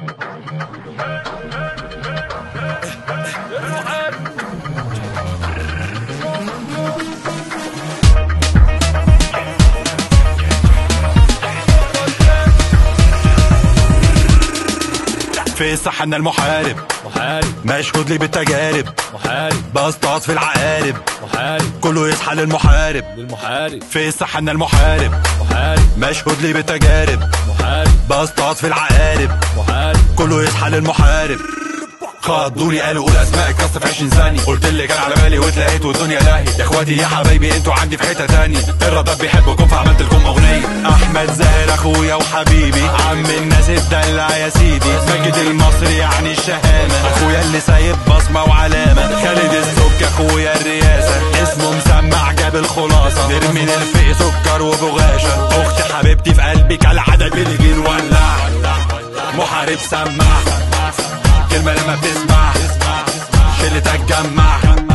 في الصحة انا المحارب محارب مشهود لي بالتجارب محارب بصطاد في العقارب محارب كله يصحى للمحارب للمحارب في الصحة انا المحارب محارب مشهود لي بالتجارب محارب بصطاد في العقارب محارب كله يصحى للمحارب خضوني قالوا قول اسمائك كاست في 20 ثانية قلت اللي كان على بالي واتلقيت والدنيا لاهي يا اخواتي يا حبايبي انتوا عندي في حتة تانية الرادار بيحبكم فعملت لكم اغنية احمد زاهر اخويا وحبيبي عم الناس الدلع يا سيدي ماجد المصري يعني الشهامة اخويا اللي سايب بصمة وعلامة خالد السك اخويا الرئاسة اسمه مسمع جاب الخلاصة نرمين الفقي سكر وبغاشة اختي حبيبتي في قلبي كالعادة بنيجي نولع محارب سمع كلمة لما بتسمع شلتك جمع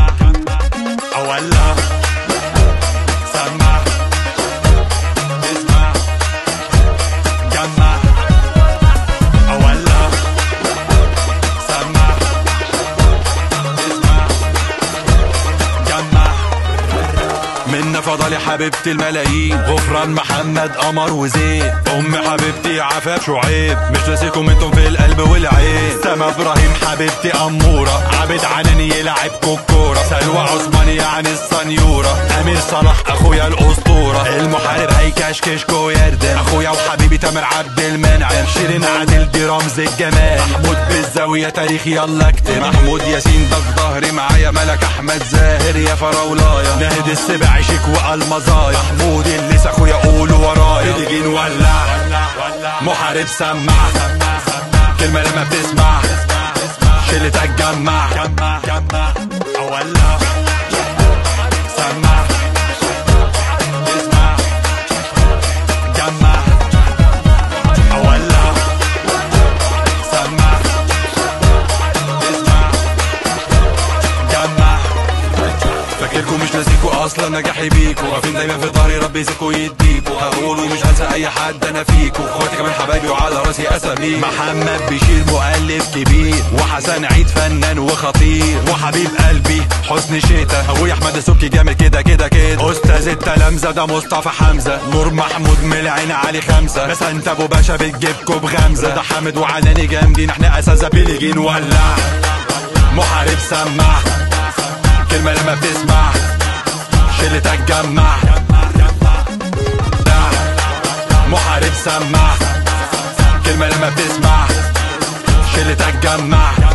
أولع سمع اسمع جمع أولع سمع اسمع جمع منا فضل حبيبتي الملايين غفران محمد قمر وزين ام حبيبتي عفاف شعيب مش ناسيكم انتم في القلب والعين سما ابراهيم حبيبتي اموره عابد عناني يلعب كوكوره سلوى عثمان يعني السنيوره امير صلاح اخويا الاسطوره المحارب هيكشكش ويردن اخويا وحبيبي تامر عبد المنعم شيرين عادل دي رمز الجمال محمود بالزاويه تاريخ يلا اكتب محمود ياسين ده في ظهري معايا ملك احمد زاهر يا فراولايا ناهد السبع شيك والمزايا محمود اللي اخويا قولوا ورايا تيجي نولع محارب سمع كلمه لما بتسمع شلتك جمع اولع سمع اسمع جمع اولع سمع اسمع جمع فاكركم مش ناسيكوا اصلا نجاحي بيكوا واقفين دايما في ظهري ربي يزيكوا يديكوا هقول ومش هنسى اي حد انا فيكوا اخواتي كمان حبايبي وعلى راسي اسامي محمد بشير مؤلف كبير وحسن عيد فنان وخطير وحبيب قلبي حسن شيتا ابويا احمد السبكي جامد كده كده كده استاذ التلامذه ده مصطفى حمزه نور محمود من العين علي خمسه بس انت ابو باشا بتجيبكوا بغمزه ده حامد وعلاني جامدين احنا اساسا بنيجي نولع محارب سمع كلمة لما بتسمع شلتك جمع محارب سمع كلمة لما بتسمع شلتك جمع